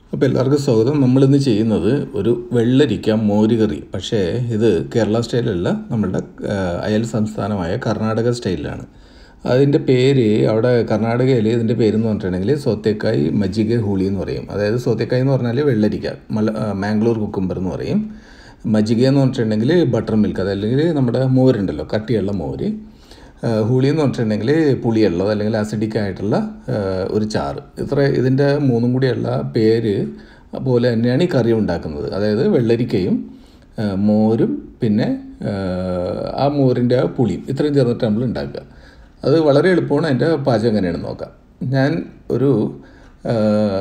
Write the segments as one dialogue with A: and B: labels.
A: അപ്പോൾ എല്ലാവർക്കും സ്വാഗതം നമ്മളിന്ന് ചെയ്യുന്നത് ഒരു വെള്ളരിക്ക മോരുകറി പക്ഷേ ഇത് കേരള സ്റ്റൈലല്ല നമ്മളുടെ ആ, അയൽ സംസ്ഥാനമായ കർണാടക സ്റ്റൈലിലാണ് അതിൻ്റെ പേര് അവിടെ കർണാടകയിൽ ഇതിൻ്റെ പേരെന്ന് പറഞ്ഞിട്ടുണ്ടെങ്കിൽ സോത്തേക്കായ് മജിഗ ഹൂളി എന്ന് പറയും അതായത് സോത്തേക്കായ് എന്ന് പറഞ്ഞാൽ വെള്ളരിക്ക മല ആ, മാംഗ്ലൂർ കുക്കുംബർ എന്ന് പറയും മജിഗ എന്ന് പറഞ്ഞിട്ടുണ്ടെങ്കിൽ ബട്ടർ മിൽക്ക് അതല്ലെങ്കിൽ നമ്മുടെ മോരുണ്ടല്ലോ കട്ടിയുള്ള മോര് ആ, ഹുളി എന്ന് പറഞ്ഞിട്ടുണ്ടെങ്കിൽ പുളിയുള്ളത് അല്ലെങ്കിൽ അസിഡിക് ആയിട്ടുള്ള ആ, ഒരു ചാറ് ഇത്ര ഇതിൻ്റെ മൂന്നും കൂടിയുള്ള പേര് പോലെ തന്നെയാണ് ഈ കറി ഉണ്ടാക്കുന്നത് അതായത് വെള്ളരിക്കയും ആ, മോരും പിന്നെ ആ, ആ മോരിൻ്റെ ആ പുളിയും ഇത്രയും ചേർന്നിട്ട് നമ്മൾ ഉണ്ടാക്കുക അത് വളരെ എളുപ്പമാണ് അതിൻ്റെ പാചകം എങ്ങനെയാണെന്ന് നോക്കാം ഞാൻ ഒരു ആ,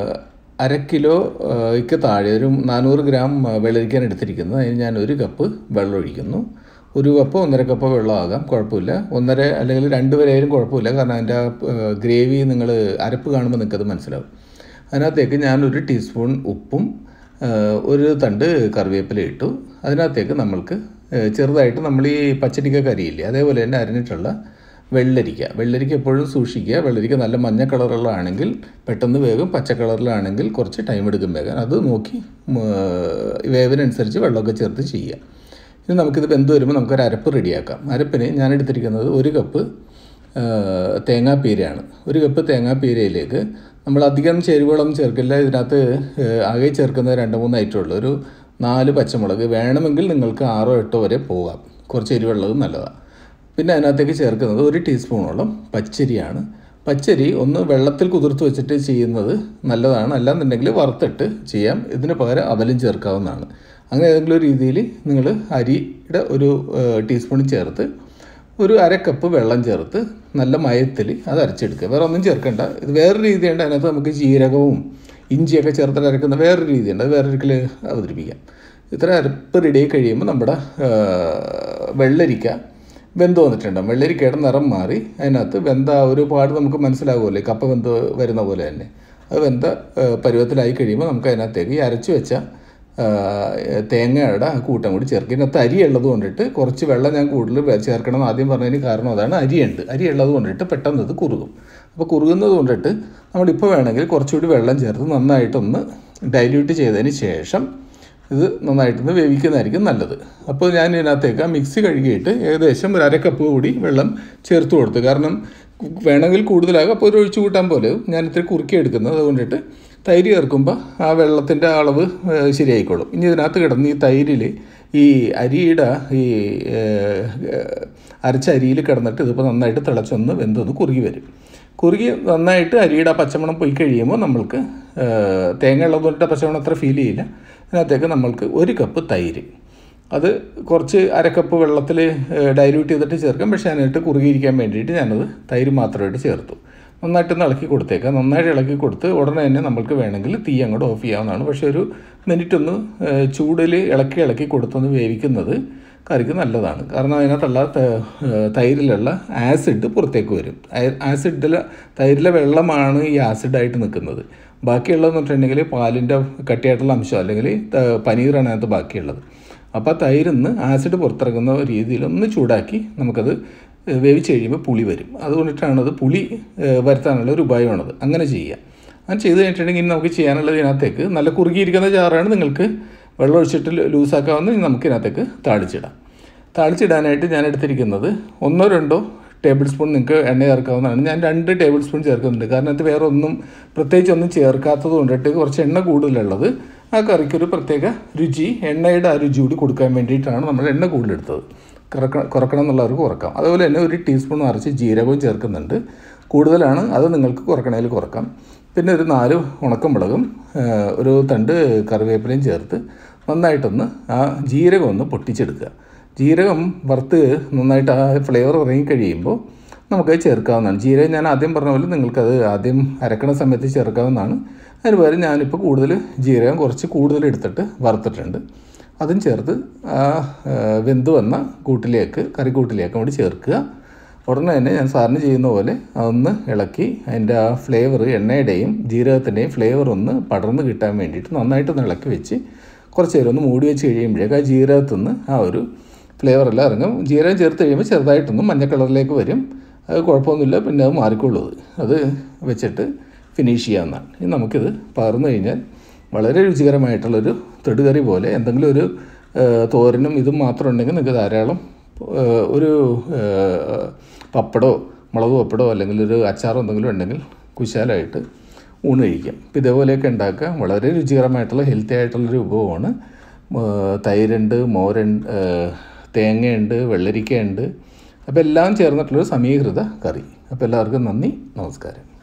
A: അര കിലോ ആ, യ്ക്ക് താഴെ ഒരു നാനൂറ് ഗ്രാം ആ, വെള്ളരിക്കാൻ എടുത്തിരിക്കുന്നത് അതിന് ഞാൻ ഒരു കപ്പ് വെള്ളം ഒഴിക്കുന്നു ഒരു കപ്പോ ഒന്നര കപ്പോ വെള്ളമാകാം കുഴപ്പമില്ല ഒന്നര അല്ലെങ്കിൽ രണ്ട് വരെ ആയാലും കുഴപ്പമില്ല കാരണം അതിൻ്റെ ആ ഗ്രേവി നിങ്ങൾ അരപ്പ് കാണുമ്പോൾ നിങ്ങൾക്കത് മനസ്സിലാവും അതിനകത്തേക്ക് ഞാനൊരു ടീസ്പൂൺ ഉപ്പും ആ, ഒരു തണ്ട് കറിവേപ്പില ഇട്ടു അതിനകത്തേക്ക് നമ്മൾക്ക് ആ, ചെറുതായിട്ട് നമ്മൾ ഈ പച്ചടിക്ക കരിയില്ലേ അതേപോലെ തന്നെ അരിഞ്ഞിട്ടുള്ള വെള്ളരിക്ക വെള്ളരിക്ക എപ്പോഴും സൂക്ഷിക്കുക വെള്ളരിക്ക നല്ല മഞ്ഞ കളറുള്ളതാണെങ്കിൽ പെട്ടെന്ന് വേഗം പച്ച കളറിലാണെങ്കിൽ കുറച്ച് ടൈം എടുക്കും വേഗം അത് നോക്കി ഉം, വേവിനനുസരിച്ച് വെള്ളമൊക്കെ ചേർത്ത് ചെയ്യുക ഇനി നമുക്കിത് വെന്ത് വരുമ്പോൾ നമുക്കൊരു അരപ്പ് റെഡിയാക്കാം അരപ്പിന് ഞാൻ എടുത്തിരിക്കുന്നത് ഒരു കപ്പ് ആ, തേങ്ങാപ്പീരയാണ് ഒരു കപ്പ് തേങ്ങാപ്പീരയിലേക്ക് നമ്മൾ അധികം ചേരുവകളൊന്നും ചേർക്കില്ല ഇതിനകത്ത് ആ, ആകെ ചേർക്കുന്നത് രണ്ട് മൂന്ന് ഐറ്റം ഉള്ളൂ ഒരു നാല് പച്ചമുളക് വേണമെങ്കിൽ നിങ്ങൾക്ക് ആറോ എട്ടോ വരെ പോകാം കുറച്ച് എരിവുള്ളത് നല്ലതാണ് പിന്നെ അതിനകത്തേക്ക് ചേർക്കുന്നത് ഒരു ടീസ്പൂണോളം പച്ചരിയാണ് പച്ചരി ഒന്ന് വെള്ളത്തിൽ കുതിർത്ത് വെച്ചിട്ട് ചെയ്യുന്നത് നല്ലതാണ് അല്ലാന്നുണ്ടെങ്കിൽ വറുത്തിട്ട് ചെയ്യാം ഇതിന് പകരം അവലും ചേർക്കാവുന്നതാണ് അങ്ങനെ ഏതെങ്കിലും ഒരു രീതിയിൽ നിങ്ങൾ അരിയുടെ ഒരു ഏഹ്, ടീസ്പൂൺ ചേർത്ത് ഒരു അര കപ്പ് വെള്ളം ചേർത്ത് നല്ല മയത്തിൽ അത് അരച്ചെടുക്കുക വേറെ ഒന്നും ചേർക്കണ്ട ഇത് വേറൊരു രീതിയുണ്ട് അതിനകത്ത് നമുക്ക് ജീരകവും ഇഞ്ചിയൊക്കെ ചേർത്തിട്ട് അരക്കുന്ന വേറൊരു രീതിയുണ്ട് അത് വേറൊരിക്കൽ അവതരിപ്പിക്കാം ഇത്ര അരപ്പ് റെഡിയായി കഴിയുമ്പോൾ നമ്മുടെ ആ, വെള്ളരിക്ക വെന്ത് വന്നിട്ടുണ്ടാകും വെള്ളരിക്കയുടെ നിറം മാറി അതിനകത്ത് വെന്ത ആ ഒരു പാട് നമുക്ക് മനസ്സിലാകുമല്ലേ കപ്പ വെന്ത് വരുന്ന പോലെ തന്നെ അത് വെന്ത ആ, പരുവത്തിലായി കഴിയുമ്പോൾ നമുക്ക് അതിനകത്തേക്ക് ഈ അരച്ച് വെച്ച ആ, തേങ്ങയുടെ ആ കൂട്ടം കൂടി ചേർക്കുക ഇതിനകത്ത് അരി ഉള്ളത് കൊണ്ടിട്ട് കുറച്ച് വെള്ളം ഞാൻ കൂടുതൽ വെ- ചേർക്കണം എന്ന് ആദ്യം പറഞ്ഞതിന് കാരണം അതാണ് അരിയുണ്ട് അരി ഉള്ളത് കൊണ്ടിട്ട് പെട്ടെന്ന് ഇത് കുറുകും അപ്പോൾ കുറുകുന്നത് കൊണ്ടിട്ട് നമ്മളിപ്പോൾ വേണമെങ്കിൽ കുറച്ചുകൂടി വെള്ളം ചേർത്ത് നന്നായിട്ടൊന്ന് ഡൈല്യൂട്ട് ചെയ്തതിന് ശേഷം ഇത് നന്നായിട്ടൊന്ന് വേവിക്കുന്നതായിരിക്കും നല്ലത് അപ്പോൾ ഞാൻ ഇതിനകത്തേക്ക് ആ മിക്സി കഴുകിയിട്ട് ഏകദേശം ഒരു അര കപ്പ് കൂടി വെള്ളം ചേർത്ത് കൊടുത്തു കാരണം കു- വേണമെങ്കിൽ കൂടുതലാകും അപ്പോൾ ഒരു ഒഴിച്ചു കൂട്ടാൻ പോലെ ഞാൻ ഇത്തിരി കുറുക്കി എടുക്കുന്നത് അതുകൊണ്ടിട്ട് തൈര് ചേർക്കുമ്പോൾ ആ വെള്ളത്തിൻ്റെ അളവ് ഏഹ്, ശരിയായിക്കോളും ഇനി ഇതിനകത്ത് കിടന്ന് ഈ തൈരിൽ ഈ അരിയുടെ ഈ ഏഹ്, ഏഹ്, അരച്ച അരിയിൽ കിടന്നിട്ട് ഇതിപ്പോൾ നന്നായിട്ട് തിളച്ചൊന്ന് വെന്തൊന്ന് കുറുകി വരും കുറുകി നന്നായിട്ട് അരിയുടെ ആ പച്ചമണം പോയി കഴിയുമ്പോൾ നമ്മൾക്ക് ഏഹ്, തേങ്ങ ഉള്ളത് കൊണ്ടിട്ട് പച്ചമണം അത്ര ഫീൽ ചെയ്യില്ല അതിനകത്തേക്ക് നമ്മൾക്ക് ഒരു കപ്പ് തൈര് അത് കുറച്ച് അരക്കപ്പ് വെള്ളത്തിൽ ഡൈല്യൂട്ട് ചെയ്തിട്ട് ചേർക്കാം പക്ഷേ അതിനായിട്ട് കുറുകിയിരിക്കാൻ വേണ്ടിയിട്ട് ഞാനത് തൈര് മാത്രമായിട്ട് ചേർത്തു നന്നായിട്ടൊന്ന് ഇളക്കി കൊടുത്തേക്കാം നന്നായിട്ട് ഇളക്കി കൊടുത്ത് ഉടനെ തന്നെ നമ്മൾക്ക് വേണമെങ്കിൽ തീ അങ്ങോട്ട് ഓഫ് ചെയ്യാവുന്നതാണ് പക്ഷേ ഒരു മിനിറ്റ് ഒന്ന് ചൂടിൽ ഇളക്കി ഇളക്കി കൊടുത്തൊന്ന് വേവിക്കുന്നത് കറിക്ക് നല്ലതാണ് കാരണം അതിനകത്തുള്ള ത- ഏഹ് തൈരിലുള്ള ആസിഡ് പുറത്തേക്ക് വരും ആസിഡിൽ തൈരിലെ വെള്ളമാണ് ഈ ആസിഡായിട്ട് നിൽക്കുന്നത് ബാക്കിയുള്ളതെന്ന് വെച്ചിട്ടുണ്ടെങ്കിൽ പാലിൻ്റെ കട്ടിയായിട്ടുള്ള അംശം അല്ലെങ്കിൽ ത- പനീറാണ് അതിനകത്ത് ബാക്കിയുള്ളത് അപ്പോൾ ആ തൈരിൽ നിന്ന് ആസിഡ് പുറത്തിറങ്ങുന്ന രീതിയിൽ ഒന്ന് ചൂടാക്കി നമുക്കത് ഏഹ് വേവിച്ച് കഴിയുമ്പോൾ പുളി വരും അതുകൊണ്ടിട്ടാണ് അത് പുളി ഏഹ് വരുത്താനുള്ള ഒരു ഉപായമാണത് അങ്ങനെ ചെയ്യുക അങ്ങനെ ചെയ്ത് കഴിഞ്ഞിട്ടുണ്ടെങ്കിൽ ഇനി നമുക്ക് ചെയ്യാനുള്ളത് ഇതിനകത്തേക്ക് നല്ല കുറുകിയിരിക്കുന്ന ചാറാണ് നിങ്ങൾക്ക് വെള്ളം ഒഴിച്ചിട്ട് ലൂസാക്കാവുന്ന ഇനി നമുക്ക് ഇതിനകത്തേക്ക് താളിച്ചിടാം താളിച്ചിടാനായിട്ട് ഞാൻ എടുത്തിരിക്കുന്നത് ഒന്നോ രണ്ടോ ടേബിൾ സ്പൂൺ നിങ്ങൾക്ക് എണ്ണ ചേർക്കാവുന്നതാണ് ഞാൻ രണ്ട് ടേബിൾ സ്പൂൺ ചേർക്കുന്നുണ്ട് കാരണം അത് വേറെ ഒന്നും പ്രത്യേകിച്ച് ഒന്നും ചേർക്കാത്തത് കൊണ്ടിട്ട് കുറച്ച് എണ്ണ കൂടുതലുള്ളത് ആ കറിക്കൊരു പ്രത്യേക രുചി എണ്ണയുടെ ആ രുചി കൂടി കൊടുക്കാൻ വേണ്ടിയിട്ടാണ് നമ്മൾ എണ്ണ കൂടുതലെടുത്തത് കുറക്ക കുറക്കണം എന്നുള്ളവർക്ക് കുറക്കാം അതുപോലെ തന്നെ ഒരു ടീസ്പൂൺ നിറച്ച് ജീരകവും ചേർക്കുന്നുണ്ട് കൂടുതലാണ് അത് നിങ്ങൾക്ക് കുറക്കണേൽ കുറക്കാം പിന്നെ ഒരു നാല് ഉണക്കമുളകും ആ, ഒരു തണ്ട് കറിവേപ്പിലയും ചേർത്ത് നന്നായിട്ടൊന്ന് ആ ജീരകം ഒന്ന് പൊട്ടിച്ചെടുക്കുക ജീരകം വറുത്ത് നന്നായിട്ട് ആ ഫ്ലേവർ ഇറങ്ങി കഴിയുമ്പോൾ നമുക്കത് ചേർക്കാവുന്നതാണ് ജീരകം ഞാൻ ആദ്യം പറഞ്ഞ പോലെ നിങ്ങൾക്കത് ആദ്യം അരക്കണ സമയത്ത് ചേർക്കാവുന്നതാണ് അതിന് പകരം ഞാനിപ്പോൾ കൂടുതൽ ജീരകം കുറച്ച് കൂടുതൽ എടുത്തിട്ട് വറുത്തിട്ടുണ്ട് അതും ചേർത്ത് ആ ആ, വെന്ത് വന്ന കൂട്ടിലേക്ക് കറിക്കൂട്ടിലേക്ക് കൂടി ചേർക്കുക ഉടനെ തന്നെ ഞാൻ സാറിന് ചെയ്യുന്ന പോലെ അതൊന്ന് ഇളക്കി അതിൻ്റെ ആ ഫ്ലേവർ എണ്ണയുടെയും ജീരകത്തിൻ്റെയും ഫ്ലേവർ ഒന്ന് പടർന്ന് കിട്ടാൻ വേണ്ടിയിട്ട് നന്നായിട്ടൊന്ന് ഇളക്കി വെച്ച് കുറച്ച് നേരം ഒന്ന് മൂടി വെച്ച് കഴിയുമ്പോഴേക്ക് ആ ജീരകത്തുനിന്ന് ആ ഒരു ഫ്ലേവർ എല്ലാം ഇറങ്ങും ജീരകം ചേർത്ത് കഴിയുമ്പോൾ ചെറുതായിട്ടൊന്ന് മഞ്ഞ കളറിലേക്ക് വരും അത് കുഴപ്പമൊന്നുമില്ല പിന്നെ അത് മാറിക്കൊള്ളൂ അത് അത് വെച്ചിട്ട് ഫിനിഷ് ചെയ്യാവുന്നതാണ് ഇനി നമുക്കിത് പകർന്നു കഴിഞ്ഞാൽ വളരെ രുചികരമായിട്ടുള്ളൊരു തെടുകറി പോലെ എന്തെങ്കിലും ഒരു ആ, തോരനും ഇതും മാത്രം ഉണ്ടെങ്കിൽ നിങ്ങൾക്ക് ധാരാളം ആ, ഒരു ആ, പപ്പടോ മുളക് പപ്പടോ അല്ലെങ്കിൽ ഒരു അച്ചാറോ എന്തെങ്കിലും ഉണ്ടെങ്കിൽ കുശാലായിട്ട് ഊണ് കഴിക്കാം അപ്പോൾ ഇതേപോലെയൊക്കെ ഉണ്ടാക്കുക വളരെ രുചികരമായിട്ടുള്ള ഹെൽത്തി ആയിട്ടുള്ളൊരു വിഭവമാണ് ആ, തൈരുണ്ട് മോരുണ്ട് ആ, തേങ്ങയുണ്ട് വെള്ളരിക്കയുണ്ട് അപ്പോൾ എല്ലാം ചേർന്നിട്ടുള്ളൊരു സമീകൃത കറി അപ്പോൾ എല്ലാവർക്കും നന്ദി നമസ്കാരം